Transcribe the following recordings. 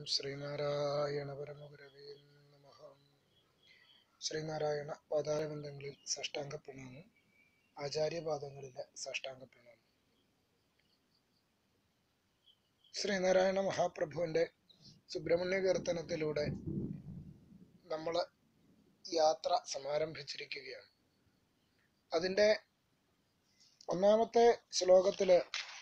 ശ്രീനാരായണ പരമഗുരവേ നമഃ ശ്രീനാരായണ പാതാരബന്ധങ്ങളിൽ സാഷ്ടാംഗ പ്രണാമം ആചാര്യപാദങ്ങളിലെ സാഷ്ടാംഗ പ്രണാമം ശ്രീനാരായണ മഹാപ്രഭുവിന്റെ സുബ്രഹ്മണ്യ കീർത്തനത്തിലൂടെ നമ്മൾ യാത്ര സമാരംഭിച്ചിരിക്കുകയാണ് അതിന്റെ ഒന്നാമത്തെ ശ്ലോകത്തില്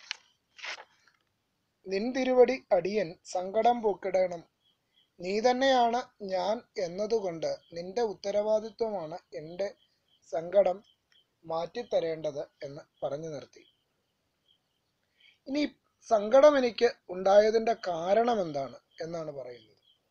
നിൻ തിരുവടി അടിയൻ സങ്കടം പൂക്കിടണം നീ തന്നെയാണ് ഞാൻ എന്നതുകൊണ്ട് നിന്റെ ഉത്തരവാദിത്വമാണ് എൻ്റെ സങ്കടം മാറ്റിത്തരേണ്ടത് എന്ന് പറഞ്ഞു നിർത്തി ഇനി സങ്കടം എനിക്ക് ഉണ്ടായതിന്റെ കാരണം എന്താണ് എന്നാണ് പറയുന്നത്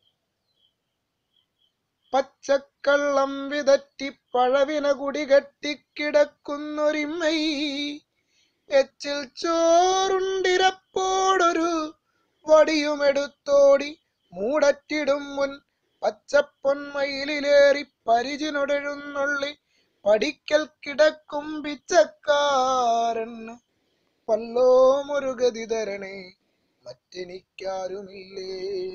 പച്ചക്കള്ളം വിതറ്റി പഴവിന കുടി കെട്ടിക്കിടക്കുന്നൊരിമ്മൈ എച്ചിൽ ചോറുണ്ടിരപ്പോടൊരു വടിയുമെടുത്തോടി മൂടറ്റിടും മുൻ പച്ചപ്പൊന്മയിലേറി പരിചിനൊടെഴുന്നള്ളി പഠിക്കൽ കിടക്കും പിച്ചക്കാരൻ പല്ലോ മുരുകതി തരണേ മറ്റെനിക്കാരുമില്ലേ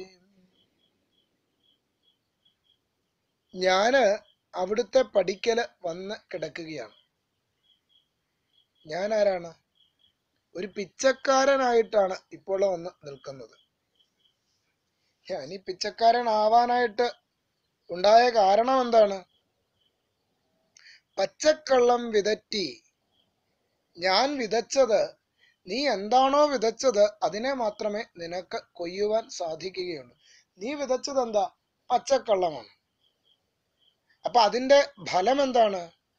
ഞാന് അവിടുത്തെ പഠിക്കല് വന്ന് കിടക്കുകയാണ് ഞാൻ ആരാണ് ഒരു പിച്ചക്കാരനായിട്ടാണ് ഇപ്പോൾ വന്ന് നിൽക്കുന്നത് ഞാൻ ഈ പിച്ചക്കാരനാവാനായിട്ട് ഉണ്ടായ കാരണം എന്താണ് പച്ചക്കള്ളം വിതറ്റി ഞാൻ വിതച്ചത് നീ എന്താണോ വിതച്ചത് അതിനെ മാത്രമേ നിനക്ക് കൊയ്യുവാൻ സാധിക്കുകയുള്ളൂ നീ വിതച്ചത് എന്താ പച്ചക്കള്ളമാണ് അപ്പൊ അതിന്റെ ഫലം എന്താണ്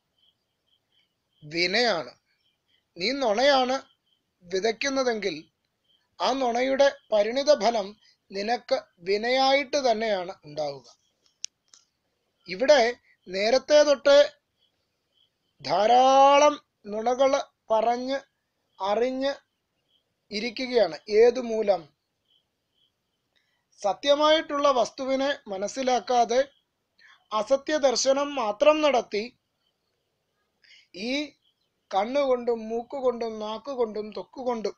വിനയാണ് നീ നുണയാണ് വിതയ്ക്കുന്നതെങ്കിൽ ആ നുണയുടെ പരിണിത ഫലം നിനക്ക് വിനയായിട്ട് തന്നെയാണ് ഉണ്ടാവുക ഇവിടെ നേരത്തെ തൊട്ട് ധാരാളം നുണകൾ പറഞ്ഞ് അറിഞ്ഞ് ഇരിക്കുകയാണ് ഏതു മൂലം സത്യമായിട്ടുള്ള വസ്തുവിനെ മനസ്സിലാക്കാതെ അസത്യ ദർശനം മാത്രം നടത്തി ഈ കണ്ണുകൊണ്ടും മൂക്കുകൊണ്ടും നാക്കുകൊണ്ടും തൊക്കുകൊണ്ടും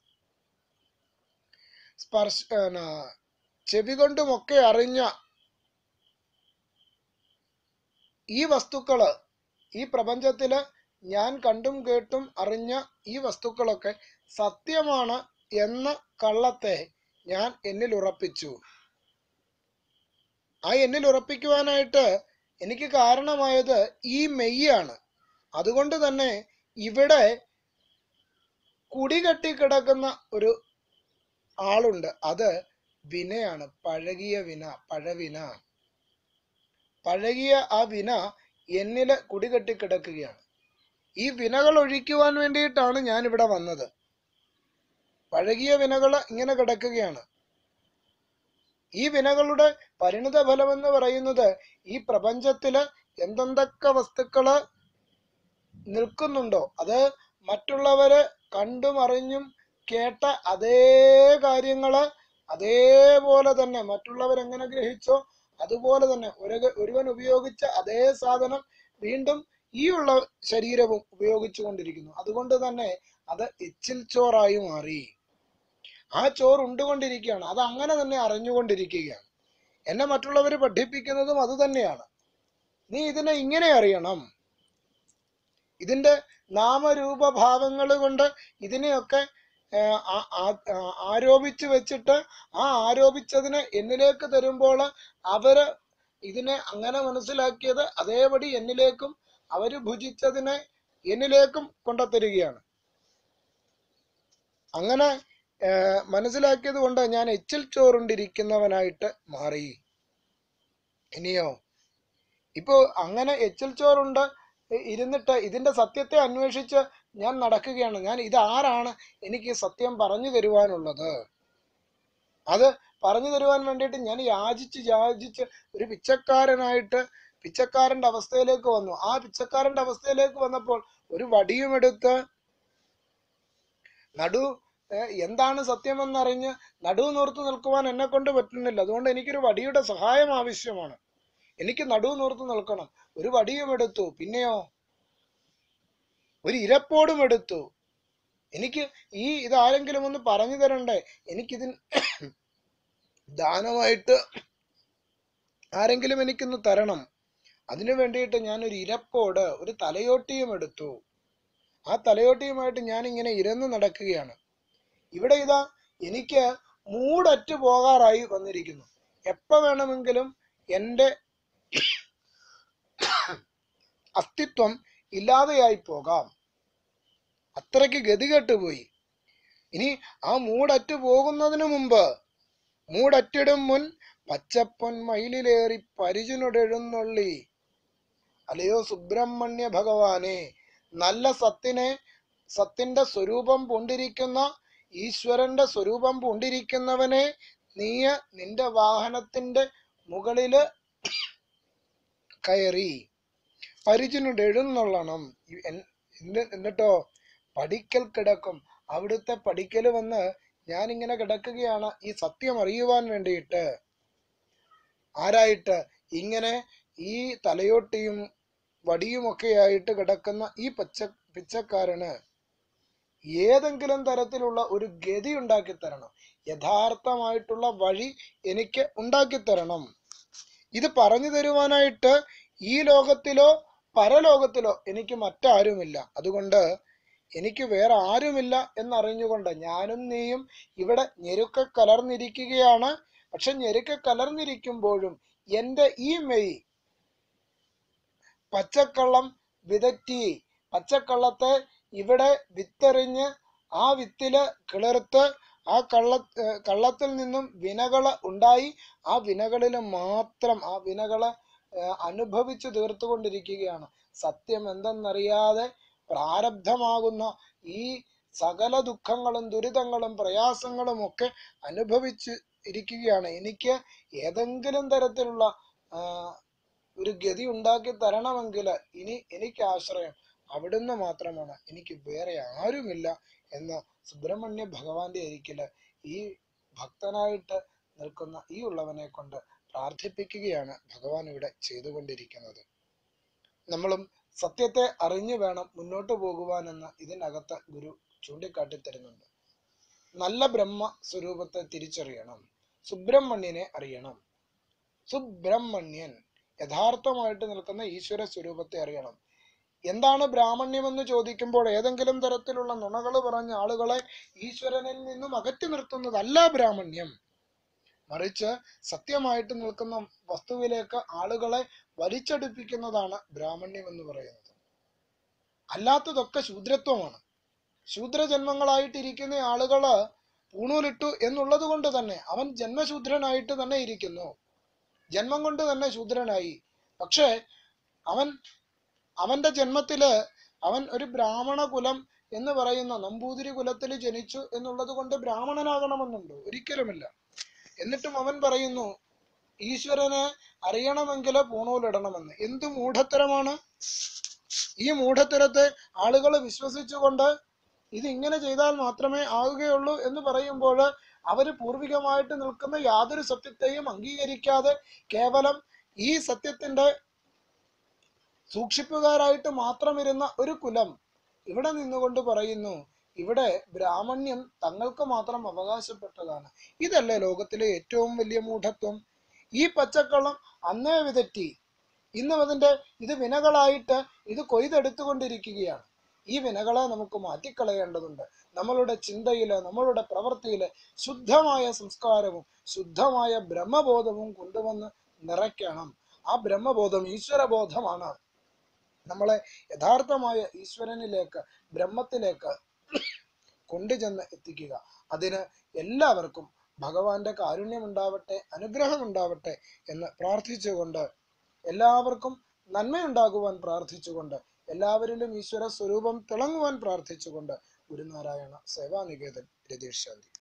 സ്പർശ ചെവി കൊണ്ടുമൊക്കെ അറിഞ്ഞ ഈ വസ്തുക്കള് ഈ പ്രപഞ്ചത്തില് ഞാൻ കണ്ടും കേട്ടും അറിഞ്ഞ ഈ വസ്തുക്കളൊക്കെ സത്യമാണ് എന്ന കള്ളത്തെ ഞാൻ എന്നിൽ ഉറപ്പിച്ചു ആ എന്നിൽ ഉറപ്പിക്കുവാനായിട്ട് എനിക്ക് കാരണമായത് ഈ മെയ്യാണ് അതുകൊണ്ട് തന്നെ ഇവിടെ കുടികെട്ടി കിടക്കുന്ന ഒരു ആളുണ്ട് അത് വിനയാണ് പഴകിയ വിന പഴവിന പഴകിയ ആ വിന എന്നില് കുടികെട്ടി കിടക്കുകയാണ് ഈ വിനകൾ ഒഴിക്കുവാൻ വേണ്ടിയിട്ടാണ് ഞാൻ ഇവിടെ വന്നത് പഴകിയ വിനകൾ ഇങ്ങനെ കിടക്കുകയാണ് ഈ വിനകളുടെ പരിണിത ഫലം എന്ന് പറയുന്നത് ഈ പ്രപഞ്ചത്തില് എന്തെന്തൊക്കെ വസ്തുക്കള് നിൽക്കുന്നുണ്ടോ അത് മറ്റുള്ളവര് കണ്ടും അറിഞ്ഞും കേട്ട അതേ കാര്യങ്ങള് അതേപോലെ തന്നെ മറ്റുള്ളവർ എങ്ങനെ ഗ്രഹിച്ചോ അതുപോലെ തന്നെ ഒരു ഒരുവൻ ഉപയോഗിച്ച അതേ സാധനം വീണ്ടും ഈ ഉള്ള ശരീരവും ഉപയോഗിച്ചു കൊണ്ടിരിക്കുന്നു അതുകൊണ്ട് തന്നെ അത് എച്ചിൽ ചോറായി മാറി ആ ചോറ് ഉണ്ടുകൊണ്ടിരിക്കുകയാണ് അത് അങ്ങനെ തന്നെ അറിഞ്ഞുകൊണ്ടിരിക്കുകയാണ് എന്നെ മറ്റുള്ളവർ പഠിപ്പിക്കുന്നതും അത് തന്നെയാണ് നീ ഇതിനെ ഇങ്ങനെ അറിയണം ഇതിന്റെ നാമരൂപഭാവങ്ങൾ കൊണ്ട് ഇതിനെയൊക്കെ ആരോപിച്ചു വെച്ചിട്ട് ആ ആരോപിച്ചതിനെ എന്നിലേക്ക് തരുമ്പോൾ അവര് ഇതിനെ അങ്ങനെ മനസ്സിലാക്കിയത് അതേപടി എന്നിലേക്കും അവര് ഭുജിച്ചതിനെ എന്നിലേക്കും കൊണ്ടുത്തരികയാണ് അങ്ങനെ മനസ്സിലാക്കിയത് കൊണ്ട് ഞാൻ എച്ചിൽ ചോറുണ്ടിരിക്കുന്നവനായിട്ട് മാറി ഇനിയോ ഇപ്പോ അങ്ങനെ എച്ചിൽ ചോറുണ്ട് ഇരുന്നിട്ട് ഇതിന്റെ സത്യത്തെ അന്വേഷിച്ച് ഞാൻ നടക്കുകയാണ് ഞാൻ ഇതാരാണ് എനിക്ക് സത്യം പറഞ്ഞു തരുവാനുള്ളത് അത് പറഞ്ഞു തരുവാൻ വേണ്ടിയിട്ട് ഞാൻ യാചിച്ച് യാചിച്ച് ഒരു പിച്ചക്കാരനായിട്ട് പിച്ചക്കാരന്റെ അവസ്ഥയിലേക്ക് വന്നു ആ പിച്ചക്കാരന്റെ അവസ്ഥയിലേക്ക് വന്നപ്പോൾ ഒരു വടിയുമെടുത്ത് നടു എന്താണ് സത്യമെന്നറിഞ്ഞ് നടുവ് നൂർത്ത് നിൽക്കുവാൻ എന്നെ കൊണ്ട് പറ്റുന്നില്ല അതുകൊണ്ട് എനിക്കൊരു വടിയുടെ സഹായം ആവശ്യമാണ് എനിക്ക് നടുവ് നൂർത്ത് നിൽക്കണം ഒരു വടിയും എടുത്തു പിന്നെയോ ഒരു ഇരപ്പോടും എടുത്തു എനിക്ക് ഈ ഇതാരെങ്കിലും ഒന്ന് പറഞ്ഞു തരണ്ടേ എനിക്കിതിൻ ദാനമായിട്ട് ആരെങ്കിലും എനിക്കൊന്ന് തരണം അതിനു വേണ്ടിയിട്ട് ഞാൻ ഒരു ഇരപ്പോട് ഒരു തലയോട്ടിയും എടുത്തു ആ തലയോട്ടിയുമായിട്ട് ഞാൻ ഇങ്ങനെ ഇരന്ന് നടക്കുകയാണ് ഇവിടെ ഇതാ എനിക്ക് മൂടറ്റ് പോകാറായി വന്നിരിക്കുന്നു എപ്പോ വേണമെങ്കിലും എൻ്റെ അസ്തിത്വം ഇല്ലാതെയായി പോകാം അത്രയ്ക്ക് ഗതികെട്ട് പോയി ഇനി ആ മൂടറ്റ് പോകുന്നതിന് മുമ്പ് മൂടറ്റിടും മുൻ പച്ചപ്പൊൻ മയിലിലേറി പരിചിനൊടെഴുന്നള്ളി അല്ലയോ സുബ്രഹ്മണ്യ ഭഗവാനെ നല്ല സത്തിനെ സത്തിന്റെ സ്വരൂപം പൂണ്ടിരിക്കുന്ന ഈശ്വരന്റെ സ്വരൂപം പൂണ്ടിരിക്കുന്നവനെ നീ നിന്റെ വാഹനത്തിന്റെ മുകളില് കയറി പരിചിനോട് എഴുന്നള്ളണം ഇ- എൻ- എന്നി- എന്നിട്ടോ പടിക്കൽ കിടക്കും അവിടുത്തെ പടിക്കൽ വന്ന് ഞാൻ ഇങ്ങനെ കിടക്കുകയാണ് ഈ സത്യം അറിയുവാൻ വേണ്ടിയിട്ട് ആരായിട്ട് ഇങ്ങനെ ഈ തലയോട്ടിയും വടിയുമൊക്കെ ആയിട്ട് കിടക്കുന്ന ഈ പച്ച പിച്ചക്കാരന് ഏതെങ്കിലും തരത്തിലുള്ള ഒരു ഗതി ഉണ്ടാക്കി തരണം യഥാർത്ഥമായിട്ടുള്ള വഴി എനിക്ക് ഉണ്ടാക്കി തരണം ഇത് പറഞ്ഞു തരുവാനായിട്ട് ഈ ലോകത്തിലോ പരലോകത്തിലോ എനിക്ക് മറ്റാരുമില്ല അതുകൊണ്ട് എനിക്ക് വേറെ ആരുമില്ല എന്നറിഞ്ഞുകൊണ്ട് ഞാനും നീയും ഇവിടെ ഞെരുക്ക കലർന്നിരിക്കുകയാണ് പക്ഷെ ഞെരുക്ക കലർന്നിരിക്കുമ്പോഴും എൻ്റെ ഈ മെയ് പച്ചക്കള്ളം വിതറ്റി പച്ചക്കള്ളത്തെ ഇവിടെ വിത്തെറിഞ്ഞ് ആ വിത്തില് കിളിർത്ത് ആ കള്ള ഏർ കള്ളത്തിൽ നിന്നും വിനകള് ഉണ്ടായി ആ വിനകളിൽ മാത്രം ആ വിനകള് ഏർ അനുഭവിച്ചു തീർത്തുകൊണ്ടിരിക്കുകയാണ് സത്യം എന്തെന്നറിയാതെ പ്രാരബ്ധമാകുന്ന ഈ സകല ദുഃഖങ്ങളും ദുരിതങ്ങളും പ്രയാസങ്ങളും ഒക്കെ അനുഭവിച്ച് ഇരിക്കുകയാണ് എനിക്ക് ഏതെങ്കിലും തരത്തിലുള്ള ആ, ഒരു ഗതി ഉണ്ടാക്കി തരണമെങ്കിൽ ഇനി എനിക്ക് ആശ്രയം അവിടുന്ന് മാത്രമാണ് എനിക്ക് വേറെ ആരുമില്ല എന്ന സുബ്രഹ്മണ്യ ഭഗവാന്റെ അരികില് ഈ ഭക്തനായിട്ട് നിൽക്കുന്ന ഈ ഉള്ളവനെ കൊണ്ട് പ്രാർത്ഥിപ്പിക്കുകയാണ് ഭഗവാൻ ഇവിടെ ചെയ്തുകൊണ്ടിരിക്കുന്നത് നമ്മളും സത്യത്തെ അറിഞ്ഞു വേണം മുന്നോട്ട് പോകുവാനെന്ന് ഇതിനകത്ത് ഗുരു ചൂണ്ടിക്കാട്ടി തരുന്നുണ്ട് നല്ല ബ്രഹ്മ സ്വരൂപത്തെ തിരിച്ചറിയണം സുബ്രഹ്മണ്യനെ അറിയണം സുബ്രഹ്മണ്യൻ യഥാർത്ഥമായിട്ട് നിൽക്കുന്ന ഈശ്വര സ്വരൂപത്തെ അറിയണം എന്താണ് ബ്രാഹ്മണ്യമെന്ന് ചോദിക്കുമ്പോൾ ഏതെങ്കിലും തരത്തിലുള്ള നുണകൾ പറഞ്ഞ ആളുകളെ ഈശ്വരനിൽ നിന്നും അകറ്റി നിർത്തുന്നതല്ല ബ്രാഹ്മണ്യം മറിച്ച് സത്യമായിട്ട് നിൽക്കുന്ന വസ്തുവിലേക്ക് ആളുകളെ വലിച്ചടുപ്പിക്കുന്നതാണ് ബ്രാഹ്മണ്യം എന്ന് പറയുന്നത് അല്ലാത്തതൊക്കെ ശൂദ്രത്വമാണ് ശൂദ്രജന്മങ്ങളായിട്ടിരിക്കുന്ന ആളുകള് പൂണൂലിട്ടു എന്നുള്ളത് കൊണ്ട് തന്നെ അവൻ ജന്മശൂദ്രനായിട്ട് തന്നെ ഇരിക്കുന്നു ജന്മം കൊണ്ട് തന്നെ ശൂദ്രനായി പക്ഷേ അവൻ അവന്റെ ജന്മത്തില് അവൻ ഒരു ബ്രാഹ്മണ കുലം എന്ന് പറയുന്ന നമ്പൂതിരി കുലത്തിൽ ജനിച്ചു എന്നുള്ളത് കൊണ്ട് ബ്രാഹ്മണനാകണമെന്നുണ്ടോ ഒരിക്കലുമില്ല എന്നിട്ടും അവൻ പറയുന്നു ഈശ്വരനെ അറിയണമെങ്കിൽ പൂണൂലിടണമെന്ന് എന്ത് മൂഢത്തരമാണ് ഈ മൂഢത്തരത്തെ ആളുകൾ വിശ്വസിച്ചുകൊണ്ട് ഇത് ഇങ്ങനെ ചെയ്താൽ മാത്രമേ ആവുകയുള്ളൂ എന്ന് പറയുമ്പോൾ അവര് പൂർവികമായിട്ട് നിൽക്കുന്ന യാതൊരു സത്യത്തെയും അംഗീകരിക്കാതെ കേവലം ഈ സത്യത്തിന്റെ സൂക്ഷിപ്പുകാരായിട്ട് മാത്രം ഇരുന്ന ഒരു കുലം ഇവിടെ നിന്നുകൊണ്ട് പറയുന്നു ഇവിടെ ബ്രാഹ്മണ്യം തങ്ങൾക്ക് മാത്രം അവകാശപ്പെട്ടതാണ് ഇതല്ലേ ലോകത്തിലെ ഏറ്റവും വലിയ മൂഢത്വം ഈ പച്ചക്കള്ളം അന്നേ വിതറ്റി ഇന്നും അതിന്റെ ഇത് വിനകളായിട്ട് ഇത് കൊയ്തെടുത്തുകൊണ്ടിരിക്കുകയാണ് ഈ വിനകളെ നമുക്ക് മാറ്റിക്കളയേണ്ടതുണ്ട് നമ്മളുടെ ചിന്തയില് നമ്മളുടെ പ്രവൃത്തിയില് ശുദ്ധമായ സംസ്കാരവും ശുദ്ധമായ ബ്രഹ്മബോധവും കൊണ്ടുവന്ന് നിറയ്ക്കണം ആ ബ്രഹ്മബോധം ഈശ്വരബോധമാണ് നമ്മളെ യഥാർത്ഥമായ ഈശ്വരനിലേക്ക് ബ്രഹ്മത്തിലേക്ക് കൊണ്ടുചെന്ന് എത്തിക്കുക അതിന് എല്ലാവർക്കും ഭഗവാന്റെ കാരുണ്യം ഉണ്ടാവട്ടെ അനുഗ്രഹം ഉണ്ടാവട്ടെ എന്ന് പ്രാർത്ഥിച്ചുകൊണ്ട് എല്ലാവർക്കും നന്മയുണ്ടാകുവാൻ പ്രാർത്ഥിച്ചുകൊണ്ട് എല്ലാവരിലും ഈശ്വര സ്വരൂപം തിളങ്ങുവാൻ പ്രാർത്ഥിച്ചുകൊണ്ട് ഗുരുനാരായണ സേവാനികേതൻ രതീഷ് ശാന്തി